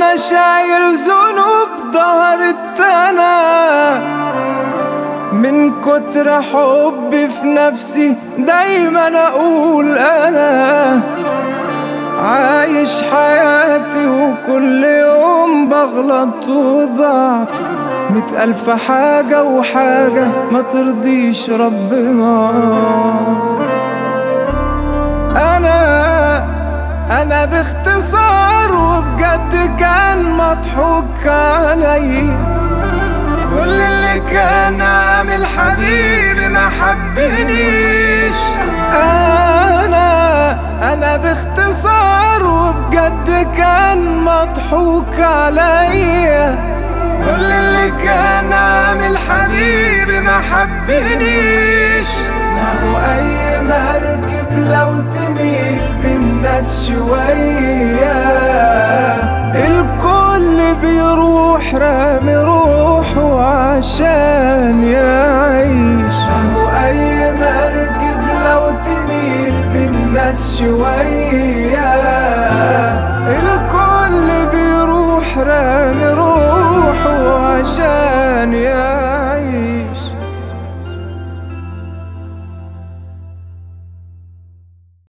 وانا شايل ذنوب ظهرت انا من كتر حبي في نفسي دايما اقول انا عايش حياتي وكل يوم بغلط وضعت مئة ألف حاجة وحاجة ما ترضيش ربنا أنا أنا باختصار وبجد كان مضحوك علي كل اللي كان عامل حبيبي ما حبنيش أنا أنا باختصار وبجد كان مضحوك عليا كل اللي كان عامل حبيبي ما حبنيش ما هو أي مركب لو تميل بالناس شوية الكل بيروح رامي روحه عشان يعيش ما هو أي مركب لو تميل بالناس شوية